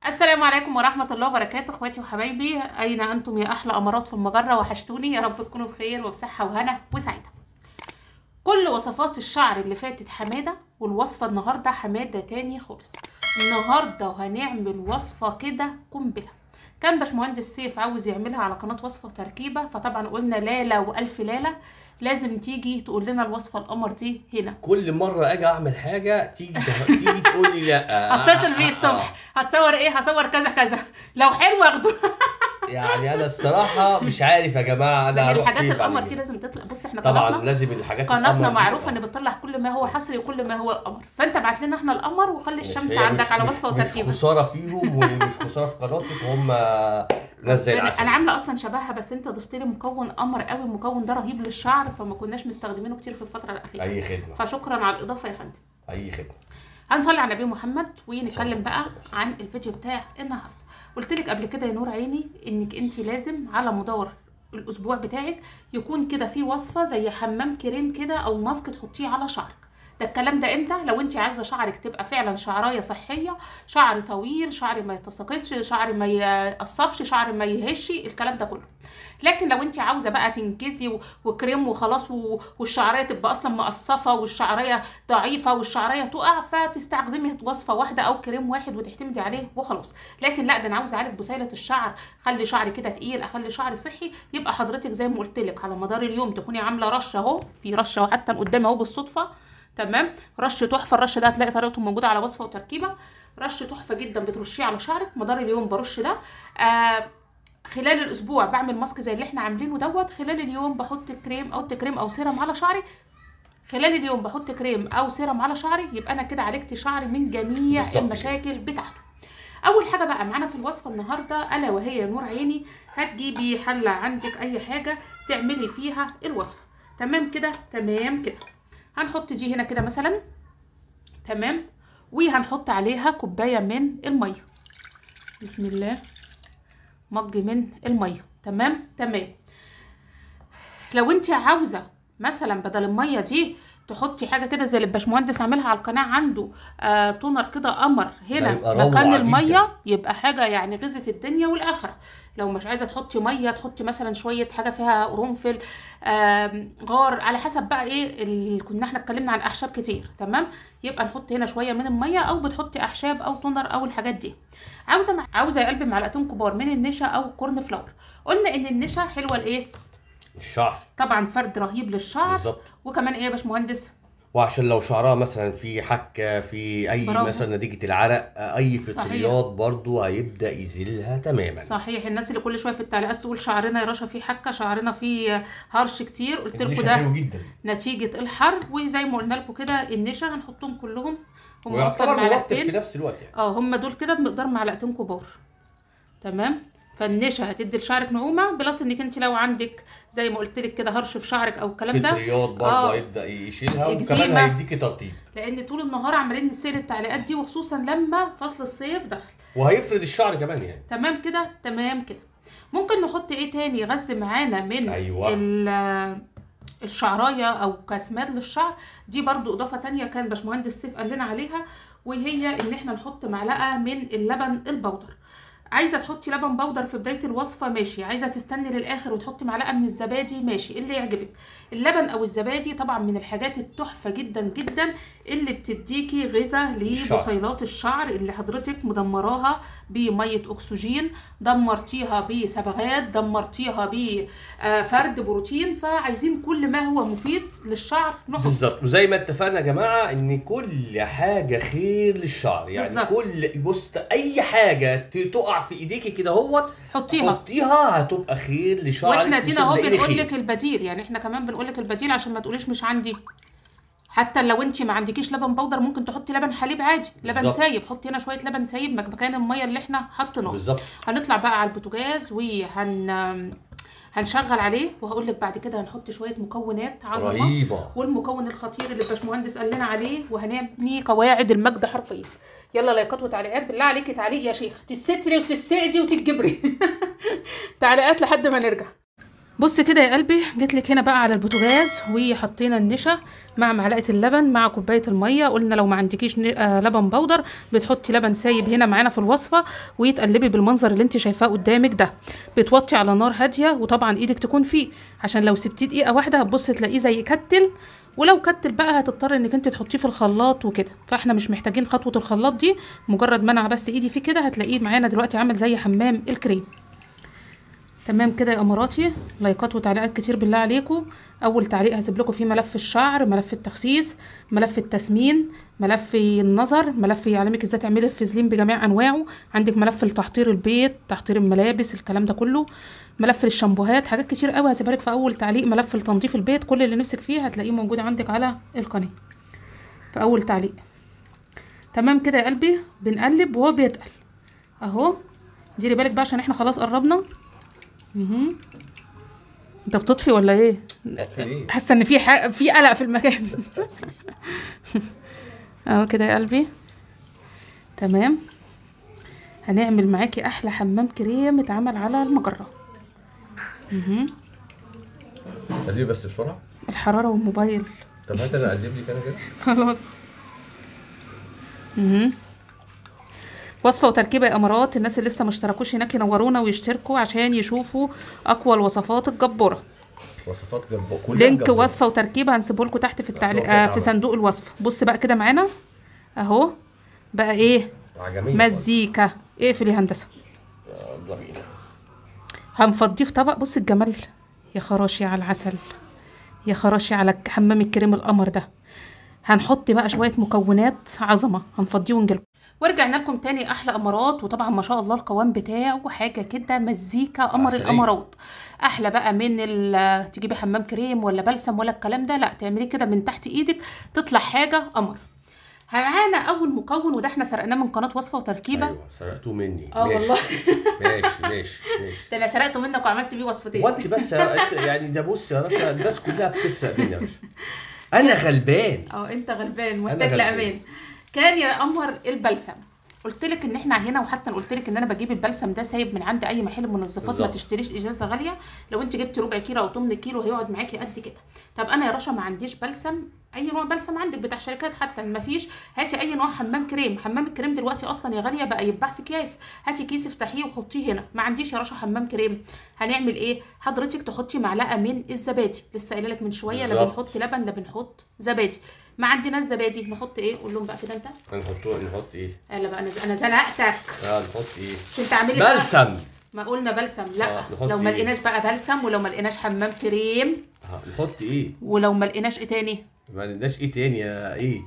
السلام عليكم ورحمة الله وبركاته اخواتي وحبايبي اين انتم يا احلى امارات في المجرة وحشتوني يا رب تكونوا بخير وبصحة وهنا وسعادة كل وصفات الشعر اللي فاتت حمادة والوصفة النهاردة حمادة تاني خالص النهاردة وهنعمل وصفة كده قنبلة كان باشمهندس سيف عاوز يعملها على قناة وصفة وتركيبة فطبعا قلنا لالا والف لالا لازم تيجي تقول لنا الوصفة القمر دي هنا كل مره اجي اعمل حاجه تيجي تيجي تقول لي لا اتصل بيه الصبح هتصور ايه هصور كذا كذا لو حلو اخده يعني انا الصراحه مش عارف يا جماعه انا هي هروح الحاجات فين بعد القمر كده. دي لازم تطلع بص احنا طبعا قناتنا لازم الحاجات قناتنا القمر دي معروفه ان تبقى- بتطلع كل ما هو حصري وكل ما هو قمر فانت بعت لنا احنا القمر وخلي ماشي، الشمس هي عندك مش- على مش- وصفه مش وتركيبه خساره فيهم ومش خساره في قناتك هم ناس زي العسل انا عامله اصلا شبهها بس انت ضفت لي مكون قمر قوي المكون ده رهيب للشعر فما كناش مستخدمينه كتير في الفتره الاخيره اي خدمه فشكرا على الاضافه يا فندم اي خدمه هنصلي على النبي محمد صلى ونتكلم الله بقى عليه وسلم. عن الفيديو بتاع النهارده قلت لك قبل كده يا نور عيني انك انت لازم على مدار الاسبوع بتاعك يكون كده في وصفه زي حمام كريم كده او ماسك تحطيه على شعرك ده الكلام ده امتى لو انت عاوزه شعرك تبقى فعلا شعرايه صحيه شعر طويل شعر ما يتساقطش شعر ما يقصفش شعر ما يهش الكلام ده كله لكن لو انت عاوزه بقى تنجزي و- وكريم وخلاص و- والشعريه تبقى اصلا مقصفه والشعريه ضعيفه والشعريه تقع فتستخدمي وصفه واحده او كريم واحد وتعتمدي عليه وخلاص لكن لا ده انا عاوزه اعالج بسيله الشعر خلي شعري كده تقيل اخلي شعري صحي يبقى حضرتك زي ما قلت لك على مدار اليوم تكوني عامله رشه اهو في رشه حتى قدامي اهو بالصدفه تمام رش تحفه الرش ده هتلاقي طريقته موجوده على وصفه وتركيبه رش تحفه جدا بترشيه على شعرك مدار اليوم برش ده آه خلال الاسبوع بعمل ماسك زي اللي احنا عاملينه دوت خلال اليوم بحط كريم او كريم او سيرم على شعري خلال اليوم بحط كريم او سيرم على شعري يبقى انا كده عالجت شعري من جميع بالظبط كده. المشاكل بتاعته اول حاجه بقى معانا في الوصفه النهارده الا وهي يا نور عيني هتجيبي حله عندك اي حاجه تعملي فيها الوصفه تمام كده تمام كده هنحط دي هنا كده مثلا تمام وهنحط عليها كوبايه من الميه بسم الله مج من الميه تمام تمام لو انت عاوزه مثلا بدل الميه دي تحطي حاجه كده زي اللي الباشمهندس عاملها على القناه عنده آه تونر كده قمر ده هنا يبقى روعة مكان جداً. الميه يبقى حاجه يعني غزت الدنيا والاخره لو مش عايزه تحطي ميه تحطي مثلا شويه حاجه فيها قرنفل آم، غار على حسب بقى ايه اللي كنا احنا اتكلمنا عن اعشاب كتير تمام يبقى نحط هنا شويه من الميه او بتحطي اعشاب او تونر او الحاجات دي عاوزه مع... عاوزه يا قلبي معلقتين كبار من النشا او كورن فلاور قلنا ان النشا حلوه لايه الشعر طبعا فرد رهيب للشعر بالظبط وكمان ايه يا باشمهندس وعشان لو شعرها مثلا في حكه في اي برافو. مثلا نتيجه العرق اي صحيح. فطريات برضو هيبدا يزيلها تماما صحيح الناس اللي كل شويه في التعليقات تقول شعرنا يا رشا فيه حكه شعرنا فيه هرش كتير قلت لكم النشا ده حلو جدا نتيجه الحر وزي ما قلنا لكم كده النشا هنحطهم كلهم هم اصلا ويعتبر مرطب في معلقتين نفس الوقت يعني اه هم دول كده بمقدار معلقتين كبار تمام فالنشا هتدي لشعرك نعومه بلس انك انت لو عندك زي ما قلت لك كده هرش في شعرك او الكلام ده فطريات برضو آه. هيبدا يشيلها إكزيما. وكمان هيديكي ترطيب لان طول النهار عمالين نسير التعليقات دي وخصوصا لما فصل الصيف دخل وهيفرد الشعر كمان يعني تمام كده تمام كده ممكن نحط ايه تاني يغذي معانا من أيوة. ال- الشعرايه او كاسماد للشعر دي برضو اضافه تانية كان باشمهندس سيف قال لنا عليها وهي ان احنا نحط معلقه من اللبن البودر عايزه تحطي لبن بودر في بدايه الوصفه ماشي عايزه تستني للاخر وتحطي معلقه من الزبادي ماشي اللي يعجبك اللبن او الزبادي طبعا من الحاجات التحفه جدا جدا اللي بتديكي غذاء الشعر. لبصيلات الشعر اللي حضرتك مدمراها بميه اكسجين دمرتيها بصبغات دمرتيها بفرد بروتين فعايزين كل ما هو مفيد للشعر نحط بالظبط وزي ما اتفقنا يا جماعه ان كل حاجه خير للشعر يعني بالظبط. كل بص اي حاجه ت- تقع في ايديكي كده اهوت حطيها حطيها هتبقى خير لشعرك واحنا دينا اهو وصدقيني بنقول خير. لك البديل يعني احنا كمان بنقول لك البديل عشان ما تقوليش مش عندي حتى لو انت ما عندكيش لبن بودر ممكن تحطي لبن حليب عادي لبن بالظبط. سايب حطي هنا شويه لبن سايب مك- مكان الميه اللي احنا حطيناها بالظبط هنطلع بقى على البوتاجاز وهن هنشغل عليه وهقول لك بعد كده هنحط شويه مكونات عظمه رهيبه والمكون الخطير اللي الباشمهندس قال لنا عليه وهنبني قواعد المجد حرفيا يلا لايكات وتعليقات بالله عليكي تعليق يا شيخ تستري وتسعدي وتتجبري تعليقات لحد ما نرجع بص كده يا قلبي جيت لك هنا بقى على البوتاجاز وحطينا النشا مع معلقه اللبن مع كوبايه الميه قلنا لو ما عندكيش ن- آه لبن بودر بتحطي لبن سايب هنا معانا في الوصفه وتقلبي بالمنظر اللي انت شايفاه قدامك ده بتوطي على نار هاديه وطبعا ايدك تكون فيه عشان لو سبتيه دقيقه واحده هتبص تلاقيه زي كتل ولو كتل بقى هتضطر انك انت تحطيه في الخلاط وكده فاحنا مش محتاجين خطوه الخلاط دي مجرد ما انا بس ايدي فيه كده هتلاقيه معانا دلوقتي عامل زي حمام الكريم تمام كده يا اماراتي لايكات وتعليقات كتير بالله عليكم اول تعليق هسيب لكم فيه ملف الشعر ملف التخسيس ملف التسمين ملف النظر ملف يعلمك ازاي تعملي الفازلين بجميع انواعه عندك ملف لتحضير البيت تحضير الملابس الكلام ده كله ملف للشامبوهات حاجات كتير قوي هسيبها لك في اول تعليق ملف لتنظيف البيت كل اللي نفسك فيه هتلاقيه موجود عندك على القناه في اول تعليق تمام كده يا قلبي بنقلب وهو بيتقل اهو ديري بالك بقى عشان احنا خلاص قربنا مهم. انت بتطفي ولا ايه في ايه؟ حاسه ان في ح... في قلق في المكان اهو كده يا قلبي تمام هنعمل معاكي احلى حمام كريم اتعمل على المجره مهم. قلبي بس بسرعه الحراره والموبايل طب هات انا اقلب لي انا كده خلاص مهم. وصفة وتركيبة يا إمارات الناس اللي لسه ما اشتركوش هناك ينورونا ويشتركوا عشان يشوفوا أقوى الوصفات الجبارة وصفات جنب كلها لينك جنب. وصفة وتركيبة هنسيبه لكم تحت في التعليق وصفات آه في طبعا. صندوق الوصف بص بقى كده معانا اهو بقى ايه عجمية مزيكا اقفل يا هندسة يلا بينا هنفضيه في طبق بص الجمال يا خراشي على العسل يا خراشي على حمام الكريم القمر ده هنحط بقى شويه مكونات عظمه هنفضيه ونجيلكم ورجعنا لكم تاني احلى امارات وطبعا ما شاء الله القوام بتاعه حاجه كده مزيكا قمر عسلية. الامارات احلى بقى من ال- تجيبي حمام كريم ولا بلسم ولا الكلام ده لا تعمليه كده من تحت ايدك تطلع حاجه قمر معانا اول مكون وده احنا سرقناه من قناه وصفه وتركيبه ايوه سرقتوه مني اه ماشي. والله ماشي ماشي ماشي ده انا سرقته منك وعملت بيه وصفتين وانت بس انت يعني ده بص يا رشا الناس كلها بتسرق مني يا رشا انا غلبان اه انت غلبان محتاج غلبان. لامان كان يا قمر البلسم قلت لك ان احنا هنا وحتى قلت لك ان انا بجيب البلسم ده سايب من عند اي محل منظفات ما بالظبط. تشتريش ازازه غاليه لو انت جبت ربع كيلو او 8 كيلو هيقعد معاكي قد كده طب انا يا رشا ما عنديش بلسم اي نوع بلسم عندك بتاع شركات حتى ما فيش هاتي اي نوع حمام كريم حمام الكريم دلوقتي اصلا يا غاليه بقى يتباع في اكياس هاتي كيس افتحيه وحطيه هنا ما عنديش يا رشا حمام كريم هنعمل ايه حضرتك تحطي معلقه من الزبادي لسه قايله لك من شويه لا بالظبط. بنحط لبن لا بنحط زبادي ما عندناش زبادي نحط ايه قول لهم بقى كده انت هنحطه نحط ايه؟ لا بقى انا انا زنقتك اه نحط ايه؟ عشان تعملي بقى بلسم ما قلنا بلسم لا آه، نحط لو ما إيه؟ لقيناش بقى بلسم ولو ما لقيناش حمام كريم اه نحط ايه؟ ولو ما لقيناش ايه تاني ما عندناش ايه تاني يا ايه؟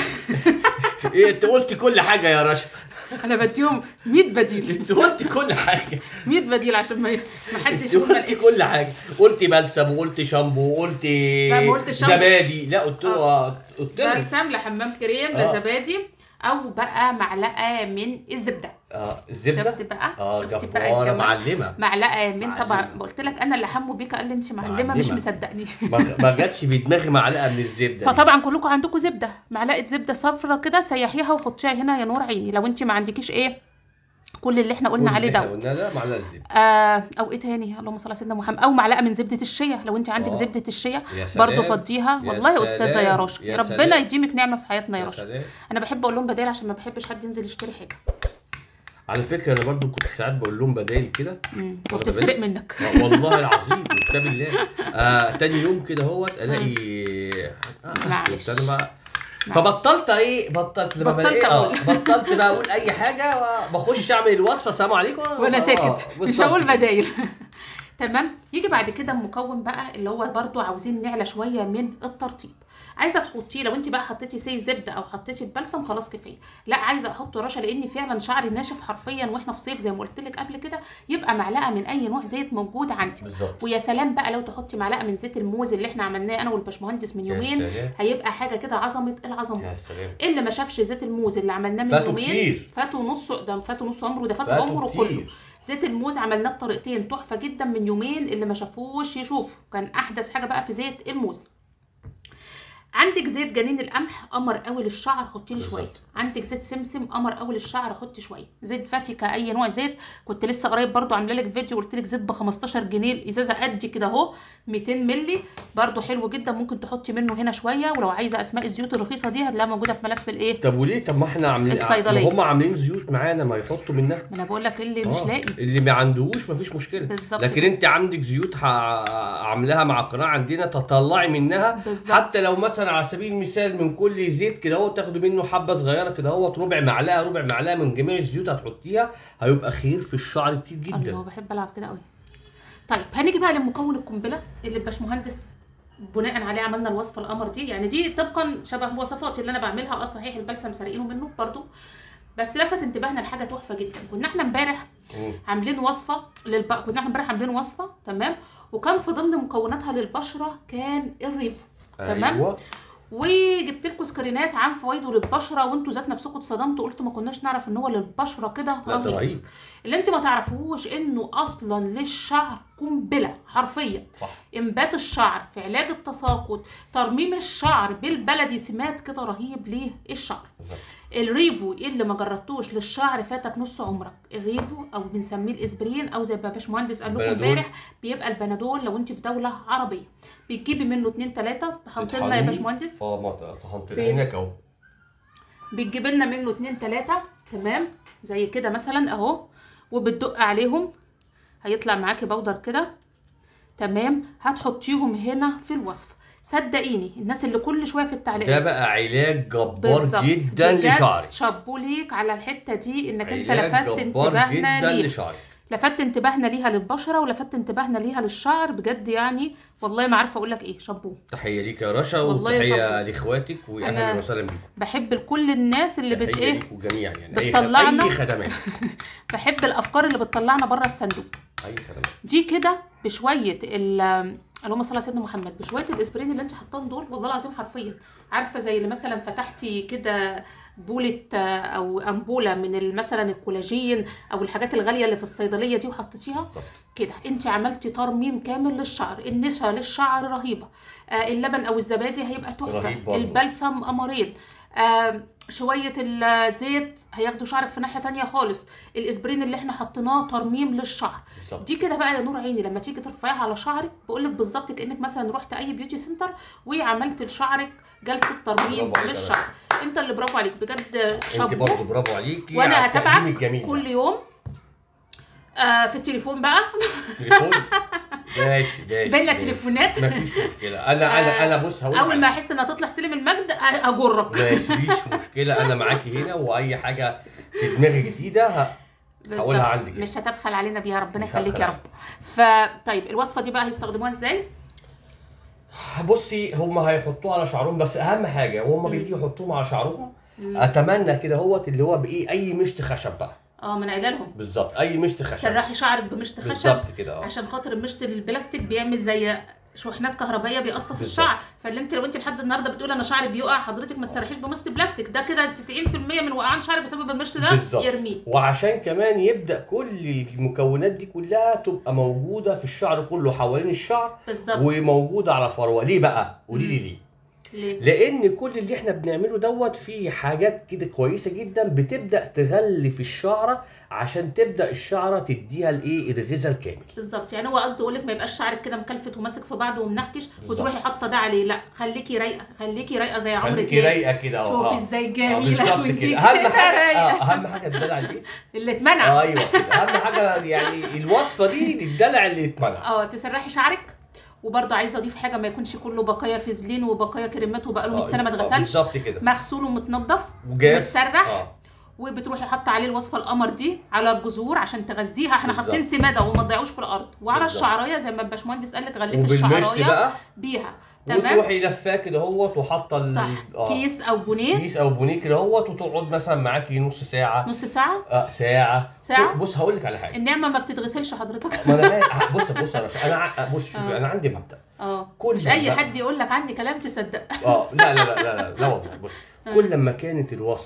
ايه انت قلت كل حاجه يا رشا انا بديهم 100 بديل انت قلت كل حاجه 100 بديل عشان ما ما حدش انت يقول ما قلت لقيتش كل حاجه قلت بلسم وقلت شامبو وقلت لا، ما قلتش شامبو. زبادي لا قلت له آه، قلت لك بلسم لحمام كريم آه. لزبادي او بقى معلقه من الزبده اه الزبده شفت بقى اه شفتي بقى جباره الجمال معلمه معلقه من طبعا معلمة. قلت لك انا اللي حمو بيك قال لي انت معلمه مش معلمة. مصدقني ما ما جاتش في دماغي معلقه من الزبده دي. فطبعا كلكم عندكم زبده معلقه زبده صفرة كده سيحيها وحطيها هنا يا نور عيني لو انت ما عندكيش ايه كل اللي احنا قلنا كل عليه اللي احنا دوت قلنا ده معلقه زبده آه او ايه تاني اللهم صل على سيدنا محمد او معلقه من زبده الشيا لو انت عندك آه. زبده الشيا يا سلام. برضو فضيها يا والله يا استاذه يا سلام. رشا يا ربنا سلام. يديمك نعمه في حياتنا يا يا رشا سلام. انا بحب اقول لهم بدايل عشان ما بحبش حد ينزل يشتري حاجه على فكره انا برضو كنت ساعات بقول لهم بدايل كده مم. واخدة وبتسرق بالك؟ منك آه، والله العظيم كتاب الله آه تاني يوم كده هوت الاقي آه معلش. اسكت انا بقى فبطلت ايه بطلت لما بطلت بلاقي اه أقول. بطلت بقى اقول اي حاجه بخش اعمل الوصفه السلام عليكم وانا آه، ساكت مش بالظبط هقول كده. بدايل تمام يجي بعد كده المكون بقى اللي هو برضو عاوزين نعلى شويه من الترطيب عايزه تحطيه لو انت بقى حطيتي سي زبده او حطيتي البلسم خلاص كفايه لا عايزه احط رشا لان فعلا شعري ناشف حرفيا واحنا في صيف زي ما قلت لك قبل كده يبقى معلقه من اي نوع زيت موجود عندك بالظبط ويا سلام بقى لو تحطي معلقه من زيت الموز اللي احنا عملناه انا والباشمهندس من يا يومين سلام. هيبقى حاجه كده عظمه العظمه يا سلام اللي ما شافش زيت الموز اللي عملناه من فاتوا يومين كتير. فاتوا نص ده فاتوا نص عمره ده فاتوا فاتوا عمره كتير. كله زيت الموز عملناه بطريقتين تحفه جدا من يومين اللي ما شافوش يشوف كان احدث حاجه بقى في زيت الموز عندك زيت جنين القمح قمر قوي للشعر حطي له شويه بالظبط. عندك زيت سمسم قمر اول الشعر حطي شويه زيت فاتيكا اي نوع زيت كنت لسه قريب برضو عامله لك فيديو قلت لك زيت ب 15 جنيه الازازه قد كده اهو 200 مللي برضو حلو جدا ممكن تحطي منه هنا شويه ولو عايزه اسماء الزيوت الرخيصه دي هتلاقيها موجوده في ملف الايه طب وليه طب ما احنا عاملين الصيدلية. هم عاملين زيوت معانا ما يحطوا منها ما انا بقول لك اللي مش آه، لاقي اللي ما عندهوش مفيش مشكله بالظبط لكن كده. انت عندك زيوت ح- عاملاها مع القناه عندنا تطلعي منها بالظبط. حتى لو مثلا على سبيل المثال من كل زيت كده اهو تاخدوا منه حبه صغيره كده اهو ربع معلقه ربع معلقه من جميع الزيوت هتحطيها هيبقى خير في الشعر كتير الله جدا بحب العب كده قوي طيب هنيجي بقى لمكون القنبله اللي الباشمهندس بناء عليه عملنا الوصفه القمر دي يعني دي طبقا شبه وصفاتي اللي انا بعملها اه صحيح البلسم سارقينه منه برضو بس لفت انتباهنا لحاجه تحفه جدا كنا احنا امبارح مم. عاملين وصفه للب... كنا احنا امبارح عاملين وصفه تمام وكان في ضمن مكوناتها للبشره كان الريفو تمام ايوه وجبت لكم سكرينات عن فوائده للبشره وانتوا ذات نفسكم اتصدمتوا قلتوا ما كناش نعرف ان هو للبشره كده لا ده رهيب اللي انت ما تعرفوش انه اصلا للشعر قنبله حرفيا صح انبات الشعر في علاج التساقط ترميم الشعر بالبلدي سمات كده رهيب للشعر بالظبط. الريفو اللي ما جربتوش للشعر فاتك نص عمرك الريفو او بنسميه الاسبرين او زي ما باشمهندس قال لكم بنادول. امبارح بيبقى البنادول لو انت في دوله عربيه بتجيبي منه اتنين تلاته طحنت لنا يا تطحنيه. باشمهندس اه ما طحنت فين؟ هناك اهو بتجيب لنا منه اتنين تلاتة تمام زي كده مثلا اهو وبتدق عليهم هيطلع معاكي بودر كده تمام هتحطيهم هنا في الوصفة صدقيني الناس اللي كل شويه في التعليقات ده بقى علاج جبار بالظبط. جدا بجد لشعرك شابو ليك على الحته دي انك انت علاج لفت جبار انتباهنا جدا ليه لشعرك لفت انتباهنا ليها للبشره ولفت انتباهنا ليها للشعر بجد يعني والله ما عارفه اقول لك ايه شابو تحيه ليك يا رشا والله يا وتحيه صبري. لاخواتك واهلا أنا وسهلا بيكم بحب لكل الناس اللي بت تحيه ايه ليكم جميعا يعني اي بتطلعنا- اي خدمات بحب الافكار اللي بتطلعنا بره الصندوق اي خدمات دي كده بشويه ال اللهم صل على سيدنا محمد بشويه الاسبرين اللي انت حطاهم دول والله العظيم حرفيا عارفه زي اللي مثلا فتحتي كده بولة آه، او انبوله من ال- مثلا الكولاجين او الحاجات الغاليه اللي في الصيدليه دي وحطيتيها بالظبط كده انت عملتي ترميم كامل للشعر النشا للشعر رهيبه آه اللبن او الزبادي هيبقى تحفه رهيب برضه. البلسم قمرين آه شويه الزيت هياخدوا شعرك في ناحيه تانية خالص الاسبرين اللي احنا حطيناه ترميم للشعر بالظبط دي كده بقى يا نور عيني لما تيجي ترفعيها على شعرك بقول لك بالظبط كانك مثلا رحت اي بيوتي سنتر وعملت لشعرك جلسه ترميم برافو عليك يا للشعر انت اللي برافو عليك بجد انت شابو برضه برافو عليكي وانا على التقديم هتابعك الجميل ده. كل يوم آه في التليفون بقى تليفون ماشي ماشي بين ماشي. التليفونات مفيش مشكله انا انا انا بص هقول اول حاجة. ما احس انها تطلع سلم المجد أ- اجرك ماشي مفيش مشكله انا معاكي هنا واي حاجه في دماغي جديده ه... هقولها بالظبط. عندك. مش هتبخل علينا بيها ربنا مش يخليك هبخل يا رب فطيب الوصفه دي بقى هيستخدموها ازاي بصي هم هيحطوه على شعرهم بس اهم حاجه وهم بيجوا يحطوهم على شعرهم اتمنى كده هوت اللي هو بايه اي مشط خشب بقى اه من قايله لهم بالظبط اي مشط خشب سرحي شعرك بمشط خشب بالظبط كده اه عشان خاطر المشط البلاستيك بيعمل زي شحنات كهربائيه بيقصف بالظبط. الشعر فاللي انت لو انت لحد النهارده بتقول انا شعري بيقع حضرتك ما تسرحيش بمشط بلاستيك ده كده 90% من وقعان شعرك بسبب المشط ده بالظبط يرميه وعشان كمان يبدا كل المكونات دي كلها تبقى موجوده في الشعر كله حوالين الشعر بالظبط وموجوده على فروه ليه بقى قولي لي ليه ليه لان كل اللي احنا بنعمله دوت فيه حاجات كده كويسه جدا بتبدا تغلف الشعره عشان تبدا الشعره تديها الايه الغذاء الكامل بالظبط يعني هو قصده يقول لك ما يبقاش شعرك كده مكلفت وماسك في بعضه ومنحكش بالظبط. وتروحي حاطه ده عليه لا خليكي رايقه خليكي رايقه زي عمرو خليكي دياب رايقه كده اهو شوفي آه. ازاي آه، جميله بالظبط وانتي كده اهم كده حاجه رايقه آه اهم حاجه الدلع ايه اللي اتمنع ايوه كده اهم حاجه يعني الوصفه دي الدلع اللي يتمنع اه تسرحي شعرك وبرضه عايزه اضيف حاجه ما يكونش كله بقايا فازلين وبقايا كريمات وبقاله 100 آه، سنه ما آه، اتغسلش بالظبط كده مغسول ومتنضف وجاف ومتسرح اه وبتروحي حاطه عليه الوصفه القمر دي على الجذور عشان تغذيها احنا بالظبط. حاطين سماده وما تضيعوش في الارض وعلى بالظبط. الشعرايه زي ما الباشمهندس قال لك غلفي وبالمشط الشعرايه بقى بيها تمام وتروحي لفاه كده اهوت وحاطه ال- تحت آه، كيس او بونيه كيس او بونيه كده اهوت وتقعد مثلا معاكي نص ساعه نص ساعه آه ساعه ساعة؟ بص هقول لك على حاجه النعمه ما بتتغسلش حضرتك ما انا عا- بص بص انا انا ع- بص شوفي آه. انا عندي مبدا اه كل مش اي ما- حد يقول لك عندي كلام تصدق اه لا لا لا لا لا, لا والله بص كل لما كانت الوصفه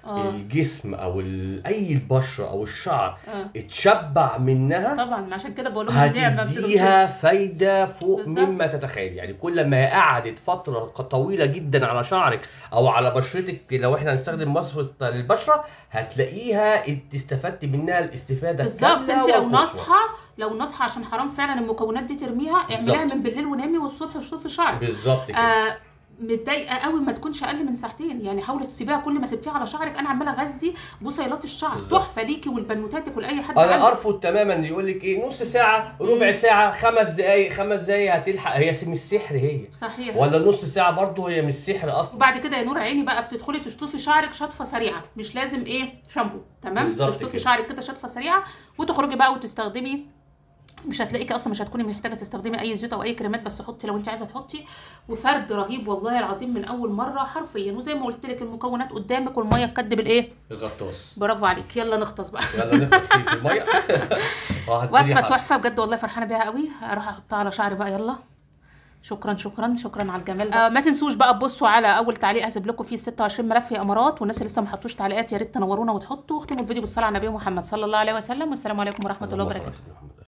آه. الجسم او ال- اي البشره او الشعر آه. اتشبع منها طبعا عشان كده بقول لهم النعمه هتديها فايده فوق بالظبط. مما تتخيل يعني كل ما هي قعدت فتره طويله جدا على شعرك او على بشرتك لو احنا هنستخدم وصفه للبشره هتلاقيها انت استفدت منها الاستفاده بالظبط الكاملة انت لو والقصوى. ناصحه لو ناصحه عشان حرام فعلا المكونات دي ترميها اعمليها بالظبط. من بالليل ونامي والصبح اشطفي شعرك بالظبط كده آه متضايقه قوي ما تكونش اقل من ساعتين يعني حاولي تسيبيها كل ما سبتيها على شعرك انا عماله اغذي بصيلات الشعر بالظبط. تحفه ليكي ولبنوتاتك ولاي حد انا عنده. ارفض تماما اللي يقول لك ايه نص ساعه ربع ساعه خمس دقائق خمس دقائق هتلحق هي مش سحر هي صحيح ولا نص ساعه برضه هي مش سحر اصلا وبعد كده يا نور عيني بقى بتدخلي تشطفي شعرك شطفه سريعه مش لازم ايه شامبو تمام بالظبط تشطفي كده. شعرك كده شطفه سريعه وتخرجي بقى وتستخدمي مش هتلاقيكي اصلا مش هتكوني محتاجه تستخدمي اي زيوت او اي كريمات بس حطي لو انت عايزه تحطي وفرد رهيب والله العظيم من اول مره حرفيا وزي ما قلت لك المكونات قدامك والميه تكدب الايه الغطاس برافو عليك يلا نغطس بقى يلا نخلص فيه في الميه آه، هتدي وصفه حق. تحفه بجد والله فرحانه بيها قوي اروح احطها على شعري بقى يلا شكرا شكرا شكرا على الجمال ده آه ما تنسوش بقى تبصوا على اول تعليق هسيب لكم فيه 26 ملف يا امارات والناس اللي لسه ما حطوش تعليقات يا ريت تنورونا وتحطوا واختموا الفيديو بالصلاه على النبي محمد صلى الله عليه وسلم والسلام عليكم ورحمه الله اللهم صل على وبركاته سيدنا محمد.